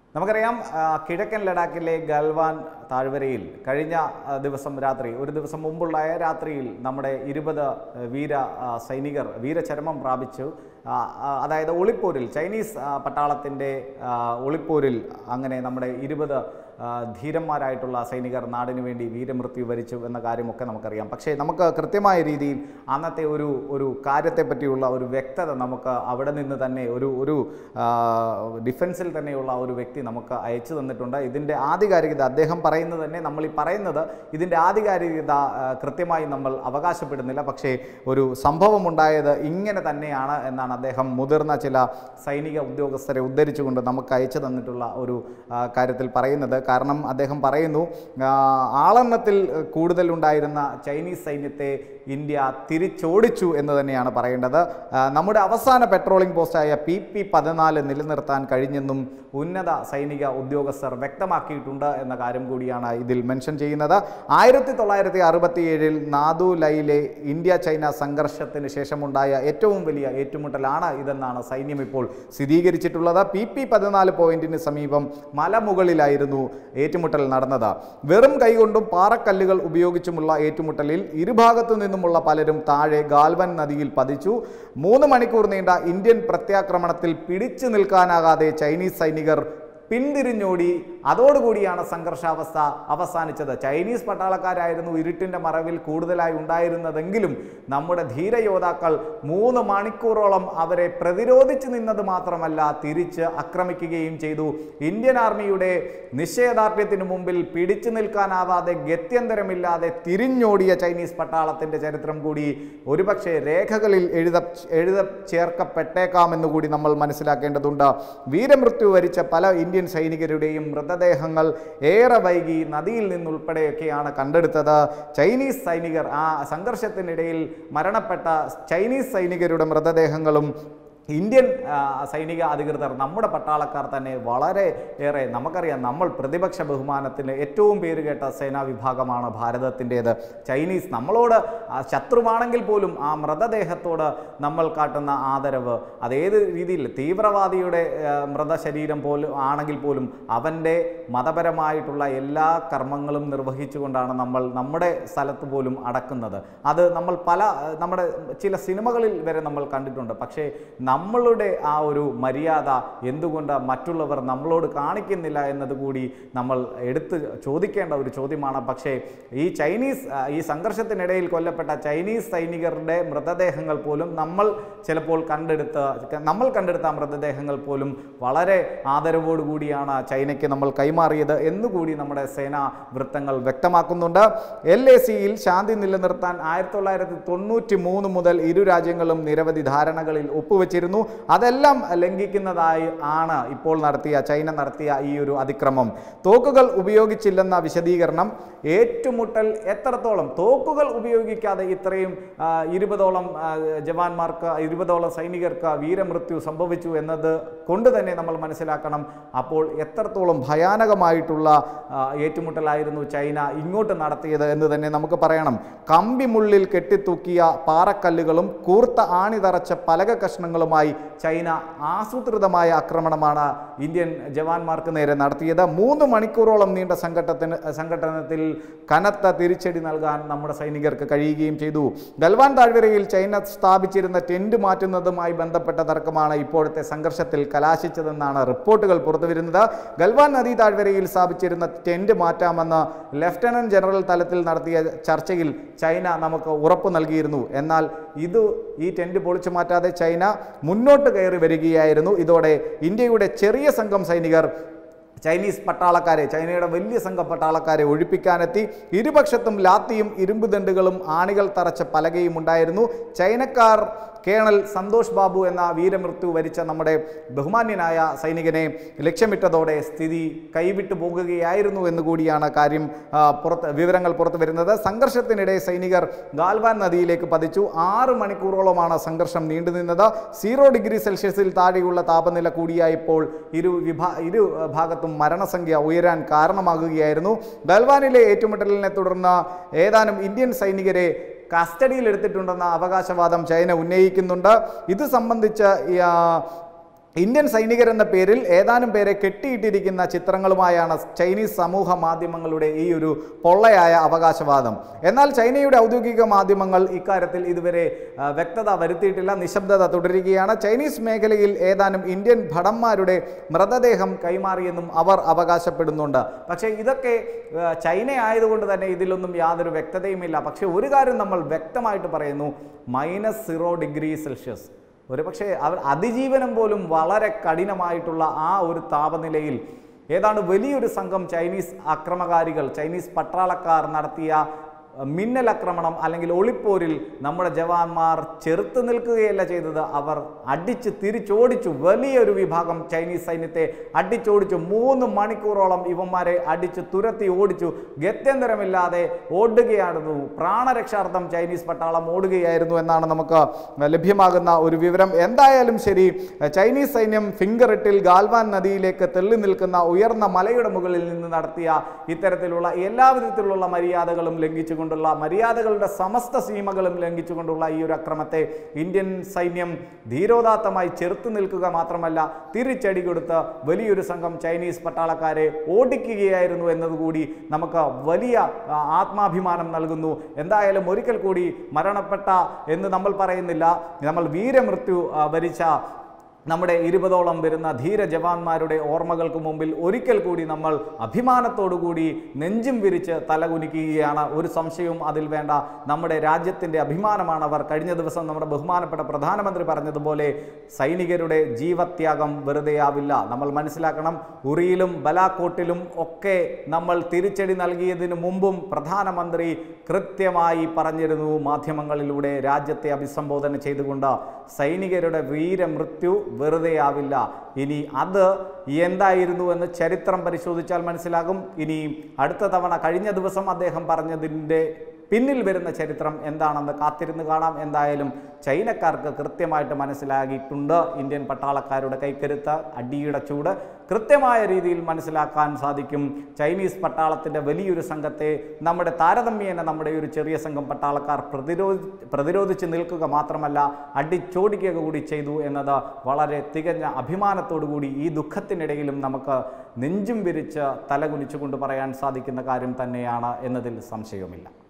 നമുക്കറിയാം ആ, കിഴക്കൻ ലഡാക്കിലെ ഗൽവാൻ താഴ്വരയിൽ കഴിഞ്ഞ ആ, ദിവസം രാത്രി ഒരു ദിവസം മുമ്പുള്ള രാത്രിയിൽ നമ്മുടെ ഇരുപത് വീര ആ, സൈനികർ വീരചരമം പ്രാപിച്ചു ആ, ആ, അതായത് ഒളിപ്പോരിൽ ചൈനീസ് ആ, പട്ടാളത്തിൻ്റെ ആ, ഒളിപ്പോരിൽ അങ്ങനെ നമ്മുടെ ഇരുപത് ആ, ധീരന്മാരായിട്ടുള്ള സൈനികർ നാടിനു വേണ്ടി വീരമൃത്യു വരിച്ചു എന്ന കാര്യമൊക്കെ നമുക്കറിയാം പക്ഷേ നമുക്ക് കൃത്യമായ രീതിയിൽ അന്നത്തെ ഒരു ഒരു കാര്യത്തെ പറ്റിയുള്ള ഒരു വ്യക്തത നമുക്ക് അവിടെ നിന്ന് തന്നെ ഒരു ഒരു ആ, ഡിഫൻസിൽ തന്നെയുള്ള ഒരു വ്യക്തി നമുക്ക് അയച്ചു തന്നിട്ടുണ്ട് ഇതിൻ്റെ ആധികാരികത അദ്ദേഹം പറയുന്നത് തന്നെ നമ്മൾ ഈ പറയുന്നത് ഇതിൻ്റെ ആധികാരികത ആ, കൃത്യമായി നമ്മൾ അവകാശപ്പെടുന്നില്ല പക്ഷേ ഒരു സംഭവം ഉണ്ടായത് ഇങ്ങനെ തന്നെയാണ് എന്നാണ് അദ്ദേഹം മുതിർന്ന ചില സൈനിക ഉദ്യോഗസ്ഥരെ ഉദ്ധരിച്ചുകൊണ്ട് നമുക്ക് അയച്ചു തന്നിട്ടുള്ള ഒരു ആ, കാര്യത്തിൽ പറയുന്നത് കാരണം അദ്ദേഹം പറയുന്നു ആ, ആളെണ്ണത്തിൽ കൂടുതലുണ്ടായിരുന്ന ചൈനീസ് സൈന്യത്തെ ഇന്ത്യ തിരിച്ചോടിച്ചു എന്ന് തന്നെയാണ് പറയേണ്ടത് ആ, നമ്മുടെ അവസാന പെട്രോളിംഗ് പോസ്റ്റായ പി പി പതിനാല് നിലനിർത്താൻ കഴിഞ്ഞെന്നും ഉന്നത സൈനിക ഉദ്യോഗസ്ഥർ വ്യക്തമാക്കിയിട്ടുണ്ട് എന്ന കാര്യം കൂടിയാണ് ഇതിൽ മെൻഷൻ ചെയ്യുന്നത് ആയിരത്തി തൊള്ളായിരത്തി അറുപത്തി ഏഴിൽ നാദുലയിലെ ഇന്ത്യ ചൈന സംഘർഷത്തിന് ശേഷമുണ്ടായ ഏറ്റവും വലിയ ഏറ്റുമുട്ടലാണ് ഇതെന്നാണ് സൈന്യം ഇപ്പോൾ സ്ഥിരീകരിച്ചിട്ടുള്ളത് പി പി പതിനാല് പോയിന്റിന് സമീപം മലമുകളിലായിരുന്നു ഏറ്റുമുട്ടൽ നടന്നത് വെറും കൈകൊണ്ടും പാറക്കല്ലുകൾ ഉപയോഗിച്ചുമുള്ള ഏറ്റുമുട്ടലിൽ ഇരുഭാഗത്തു നിന്നുമുള്ള പലരും താഴെ ഗാൽവൻ നദിയിൽ പതിച്ചു മൂന്ന് മണിക്കൂർ നീണ്ട ഇന്ത്യൻ പ്രത്യാക്രമണത്തിൽ പിടിച്ചു നിൽക്കാനാകാതെ ചൈനീസ് സൈനികർ പിന്തിരിഞ്ഞോടി അതോടുകൂടിയാണ് സംഘർഷാവസ്ഥ അവസാനിച്ചത് ചൈനീസ് പട്ടാളക്കാരായിരുന്നു ഇരുട്ടിൻ്റെ മറവിൽ കൂടുതലായി ഉണ്ടായിരുന്നതെങ്കിലും നമ്മുടെ ധീരയോദ്ധാക്കൾ മൂന്ന് മണിക്കൂറോളം അവരെ പ്രതിരോധിച്ചു നിന്നത് മാത്രമല്ല തിരിച്ച് ആക്രമിക്കുകയും ചെയ്തു ഇന്ത്യൻ ആർമിയുടെ നിശ്ചയദാർഢ്യത്തിനു മുമ്പിൽ പിടിച്ചു നിൽക്കാനാവാതെ ഗത്യന്തരമില്ലാതെ തിരിഞ്ഞോടിയ ചൈനീസ് പട്ടാളത്തിൻ്റെ ചരിത്രം കൂടി ഒരുപക്ഷെ രേഖകളിൽ എഴുത എഴുത ചേർക്കപ്പെട്ടേക്കാമെന്ന് കൂടി നമ്മൾ മനസ്സിലാക്കേണ്ടതുണ്ട് വീരമൃത്യു വരിച്ച പല ഇന്ത്യൻ സൈനികരുടെയും മൃതദേഹങ്ങൾ ഏറെ വൈകി നദിയിൽ നിന്നുൾപ്പെടെയൊക്കെയാണ് കണ്ടെടുത്തത് ചൈനീസ് സൈനികർ ആ സംഘർഷത്തിനിടയിൽ മരണപ്പെട്ട ചൈനീസ് സൈനികരുടെ മൃതദേഹങ്ങളും ഇന്ത്യൻ ആ, സൈനിക അധികൃതർ നമ്മുടെ പട്ടാളക്കാർ തന്നെ വളരെ ഏറെ നമുക്കറിയാം നമ്മൾ പ്രതിപക്ഷ ബഹുമാനത്തിന് ഏറ്റവും പേരുകേട്ട സേനാ വിഭാഗമാണ് ഭാരതത്തിൻ്റേത് ചൈനീസ് നമ്മളോട് ആ, ശത്രുവാണെങ്കിൽ പോലും ആ മൃതദേഹത്തോട് നമ്മൾ കാട്ടുന്ന ആദരവ് അതേത് രീതിയിൽ തീവ്രവാദിയുടെ ആ, മൃതശരീരം പോലും ആണെങ്കിൽ പോലും അവൻ്റെ മതപരമായിട്ടുള്ള എല്ലാ കർമ്മങ്ങളും നിർവഹിച്ചുകൊണ്ടാണ് നമ്മൾ നമ്മുടെ സ്ഥലത്ത് പോലും അടക്കുന്നത് അത് നമ്മൾ പല നമ്മുടെ ചില സിനിമകളിൽ വരെ നമ്മൾ കണ്ടിട്ടുണ്ട് പക്ഷേ നമ്മളുടെ ആ ഒരു മര്യാദ എന്തുകൊണ്ട് മറ്റുള്ളവർ നമ്മളോട് കാണിക്കുന്നില്ല എന്നത് കൂടി നമ്മൾ എടുത്ത് ചോദിക്കേണ്ട ഒരു ചോദ്യമാണ് പക്ഷേ ഈ ചൈനീസ് ആ, ഈ സംഘർഷത്തിനിടയിൽ കൊല്ലപ്പെട്ട ചൈനീസ് സൈനികരുടെ മൃതദേഹങ്ങൾ പോലും നമ്മൾ ചിലപ്പോൾ കണ്ടെടുത്ത നമ്മൾ കണ്ടെടുത്ത മൃതദേഹങ്ങൾ പോലും വളരെ ആദരവോടു കൂടിയാണ് ചൈനയ്ക്ക് നമ്മൾ കൈമാറിയത് എന്നുകൂടി നമ്മുടെ സേനാ വൃത്തങ്ങൾ വ്യക്തമാക്കുന്നുണ്ട് എൽ എ സിയിൽ ശാന്തി നിലനിർത്താൻ ആയിരത്തി തൊള്ളായിരത്തി തൊണ്ണൂറ്റി മൂന്ന് മുതൽ ഇരു രാജ്യങ്ങളും നിരവധി ധാരണകളിൽ ഒപ്പുവെച്ചിരുന്നു അതെല്ലാം ലംഘിക്കുന്നതായി ആണ് ഇപ്പോൾ നടത്തിയ ചൈന നടത്തിയ ഈ ഒരു അതിക്രമം തോക്കുകൾ ഉപയോഗിച്ചില്ലെന്ന വിശദീകരണം ഏറ്റുമുട്ടൽ എത്രത്തോളം തോക്കുകൾ ഉപയോഗിക്കാതെ ഇത്രയും ആ, ഇരുപതോളം ആ, ജവാന്മാർക്ക് ഇരുപതോളം സൈനികർക്ക് വീരമൃത്യു സംഭവിച്ചു എന്നത് കൊണ്ട് തന്നെ നമ്മൾ മനസ്സിലാക്കണം അപ്പോൾ എത്രത്തോളം ഭയാനകമായിട്ടുള്ള ആ, ഏറ്റുമുട്ടലായിരുന്നു ചൈന ഇങ്ങോട്ട് നടത്തിയത് എന്ന് തന്നെ നമുക്ക് പറയണം കമ്പിമുള്ളിൽ കെട്ടിത്തൂക്കിയ പാറക്കല്ലുകളും കൂർത്ത ആണി തറച്ച പലക കഷ്ണങ്ങളുമായി ചൈന ആസൂത്രിതമായ ആക്രമണമാണ് ഇന്ത്യൻ ജവാന്മാർക്ക് നേരെ നടത്തിയത് മൂന്ന് മണിക്കൂറോളം നീണ്ട സംഘട്ടത്തിന് സംഘട്ടനത്തിൽ കനത്ത തിരിച്ചടി നൽകാൻ നമ്മുടെ സൈനികർക്ക് കഴിയുകയും ചെയ്തു ഗൽവാൻ താഴ്വരയിൽ ചൈന സ്ഥാപിച്ചിരുന്ന ടെന്റ് മാറ്റുന്നതുമായി ബന്ധപ്പെട്ട തർക്കമാണ് ഇപ്പോഴത്തെ സംഘർഷത്തിൽ കലാശിച്ചതെന്നാണ് റിപ്പോർട്ടുകൾ പുറത്തുവരുന്നത് ഗൽവാൻ നദീ താഴ്വരയിൽ സ്ഥാപിച്ചിരുന്ന ടെന്റ് മാറ്റാമെന്ന് ലഫ്റ്റനന്റ് ജനറൽ തലത്തിൽ നടത്തിയ ചർച്ചയിൽ ചൈന നമുക്ക് ഉറപ്പ് നൽകിയിരുന്നു എന്നാൽ ഇത് ഈ ടെന്റ് പൊളിച്ചു മാറ്റാതെ ചൈന മുന്നോട്ട് കയറി വരികയായിരുന്നു ഇതോടെ ഇന്ത്യയുടെ ചെറിയ സംഘം സൈനികർ ചൈനീസ് പട്ടാളക്കാരെ ചൈനയുടെ വലിയ സംഘ പട്ടാളക്കാരെ ഒഴിപ്പിക്കാനെത്തി ഇരുപക്ഷത്തും ലാത്തിയും ഇരുമ്പ് ദണ്ടുകളും ആണികൾ തറച്ച പലകയും ഉണ്ടായിരുന്നു ചൈനക്കാർ കേണൽ സന്തോഷ് ബാബു എന്ന വീരമൃത്യു വരിച്ച നമ്മുടെ ബഹുമാന്യനായ സൈനികനെ ലക്ഷ്യമിട്ടതോടെ സ്ഥിതി കൈവിട്ടു പോകുകയായിരുന്നു എന്ന് കൂടിയാണ് കാര്യം ആ, പുറത്ത് വിവരങ്ങൾ പുറത്തു വരുന്നത് സംഘർഷത്തിനിടെ സൈനികർ ഗാൽവാൻ നദിയിലേക്ക് പതിച്ചു ആറ് മണിക്കൂറോളമാണ് സംഘർഷം നീണ്ടുനിന്നത് സീറോ ഡിഗ്രി സെൽഷ്യസിൽ താഴെയുള്ള താപനില കൂടിയായപ്പോൾ ഇരു വിഭാ ഇരു ഭാഗത്തും മരണസംഖ്യ ഉയരാൻ കാരണമാകുകയായിരുന്നു ഗൽവാനിലെ ഏറ്റുമുട്ടലിനെ തുടർന്ന് ഏതാനും ഇന്ത്യൻ സൈനികരെ കസ്റ്റഡിയിൽ എടുത്തിട്ടുണ്ടെന്ന അവകാശവാദം ചൈന ഉന്നയിക്കുന്നുണ്ട് ഇത് സംബന്ധിച്ച് ഈ, ആ, ഇന്ത്യൻ സൈനികരെന്ന പേരിൽ ഏതാനും പേരെ കെട്ടിയിട്ടിരിക്കുന്ന ചിത്രങ്ങളുമായാണ് ചൈനീസ് സമൂഹ മാധ്യമങ്ങളുടെ ഈ ഒരു പൊള്ളയായ അവകാശവാദം എന്നാൽ ചൈനയുടെ ഔദ്യോഗിക മാധ്യമങ്ങൾ ഇക്കാര്യത്തിൽ ഇതുവരെ ആ, വ്യക്തത വരുത്തിയിട്ടില്ല നിശബ്ദത തുടരുകയാണ് ചൈനീസ് മേഖലയിൽ ഏതാനും ഇന്ത്യൻ ഭടന്മാരുടെ മൃതദേഹം കൈമാറിയെന്നും അവർ അവകാശപ്പെടുന്നുണ്ട് പക്ഷേ ഇതൊക്കെ ആ, ചൈന ആയതുകൊണ്ട് തന്നെ ഇതിലൊന്നും യാതൊരു വ്യക്തതയുമില്ല പക്ഷേ ഒരു കാര്യം നമ്മൾ വ്യക്തമായിട്ട് പറയുന്നു മൈനസ് സീറോ ഡിഗ്രി സെൽഷ്യസ് ഒരു പക്ഷേ അവർ അതിജീവനം പോലും വളരെ കഠിനമായിട്ടുള്ള ആ ഒരു താപനിലയിൽ ഏതാണ്ട് വലിയൊരു സംഘം ചൈനീസ് അക്രമകാരികൾ ചൈനീസ് പട്ടാളക്കാർ നടത്തിയ അഹ്, മിന്നലാക്രമണം അല്ലെങ്കിൽ ഒളിപ്പോരിൽ നമ്മുടെ ജവാന്മാർ ചെറുത്ത് നിൽക്കുകയല്ല ചെയ്തത് അവർ അടിച്ച് തിരിച്ചോടിച്ചു വലിയൊരു വിഭാഗം ചൈനീസ് സൈന്യത്തെ അടിച്ചോടിച്ചു മൂന്ന് മണിക്കൂറോളം ഇവന്മാരെ അടിച്ച് തുരത്തി ഓടിച്ചു ഗത്യന്തരമില്ലാതെ ഓടുകയായിരുന്നു പ്രാണരക്ഷാർത്ഥം ചൈനീസ് പട്ടാളം ഓടുകയായിരുന്നു എന്നാണ് നമുക്ക് ലഭ്യമാകുന്ന ഒരു വിവരം എന്തായാലും ശരി ചൈനീസ് സൈന്യം ഫിംഗറിട്ടിൽ ഗാൽവാൻ നദിയിലേക്ക് തെള്ളി നിൽക്കുന്ന ഉയർന്ന മലയുടെ മുകളിൽ നിന്ന് നടത്തിയ ഇത്തരത്തിലുള്ള എല്ലാ വിധത്തിലുള്ള മര്യാദകളും ലംഘിച്ചുകൊണ്ടുള്ള മര്യാദകളുടെ സമസ്ത സീമകളും ലംഘിച്ചുകൊണ്ടുള്ള ഈ ഒരു അക്രമത്തെ ഇന്ത്യൻ സൈന്യം ധീരോദാത്തമായി ചെറുത്തു നിൽക്കുക മാത്രമല്ല തിരിച്ചടി കൊടുത്ത് വലിയൊരു സംഘം ചൈനീസ് പട്ടാളക്കാരെ ഓടിക്കുകയായിരുന്നു എന്നതുകൂടി നമുക്ക് വലിയ ആ, ആത്മാഭിമാനം നൽകുന്നു എന്തായാലും ഒരിക്കൽ കൂടി മരണപ്പെട്ട എന്ന് നമ്മൾ പറയുന്നില്ല നമ്മൾ വീരമൃത്യു ആ, വരിച്ച നമ്മുടെ ഇരുപതോളം വരുന്ന ധീര ജവാന്മാരുടെ ഓർമ്മകൾക്ക് മുമ്പിൽ ഒരിക്കൽ കൂടി നമ്മൾ അഭിമാനത്തോടുകൂടി നെഞ്ചും വിരിച്ച് തലകുനിക്കുകയാണ് ഒരു സംശയവും അതിൽ വേണ്ട നമ്മുടെ രാജ്യത്തിൻ്റെ അഭിമാനമാണ് അവർ കഴിഞ്ഞ ദിവസം നമ്മുടെ ബഹുമാനപ്പെട്ട പ്രധാനമന്ത്രി പറഞ്ഞതുപോലെ സൈനികരുടെ ജീവത്യാഗം വെറുതെയാവില്ല നമ്മൾ മനസ്സിലാക്കണം ഉറിയിലും ബലാക്കോട്ടിലും ഒക്കെ നമ്മൾ തിരിച്ചടി നൽകിയതിനു മുമ്പും പ്രധാനമന്ത്രി കൃത്യമായി പറഞ്ഞിരുന്നു മാധ്യമങ്ങളിലൂടെ രാജ്യത്തെ അഭിസംബോധന ചെയ്തുകൊണ്ട് സൈനികരുടെ വീരമൃത്യു വെറുതെയാവില്ല ഇനി അത് എന്തായിരുന്നു എന്ന് ചരിത്രം പരിശോധിച്ചാൽ മനസ്സിലാകും ഇനി അടുത്ത തവണ കഴിഞ്ഞ ദിവസം അദ്ദേഹം പറഞ്ഞതിൻ്റെ പിന്നിൽ വരുന്ന ചരിത്രം എന്താണെന്ന് കാത്തിരുന്ന് കാണാം എന്തായാലും ചൈനക്കാർക്ക് കൃത്യമായിട്ട് മനസ്സിലാക്കിയിട്ടുണ്ട് ഇന്ത്യൻ പട്ടാളക്കാരുടെ കൈക്കരുത്ത് അടിയുടെ ചൂട് കൃത്യമായ രീതിയിൽ മനസ്സിലാക്കാൻ സാധിക്കും ചൈനീസ് പട്ടാളത്തിൻ്റെ വലിയൊരു സംഘത്തെ നമ്മുടെ താരതമ്യേന നമ്മുടെ ഒരു ചെറിയ സംഘം പട്ടാളക്കാർ പ്രതിരോധി പ്രതിരോധിച്ച് നിൽക്കുക മാത്രമല്ല അടിച്ചോടിക്കുക കൂടി ചെയ്തു എന്നത് വളരെ തികഞ്ഞ അഭിമാനത്തോടു കൂടി ഈ ദുഃഖത്തിനിടയിലും നമുക്ക് നെഞ്ചും വിരിച്ച് തലകുനിച്ചുകൊണ്ട് പറയാൻ സാധിക്കുന്ന കാര്യം തന്നെയാണ് എന്നതിൽ സംശയവുമില്ല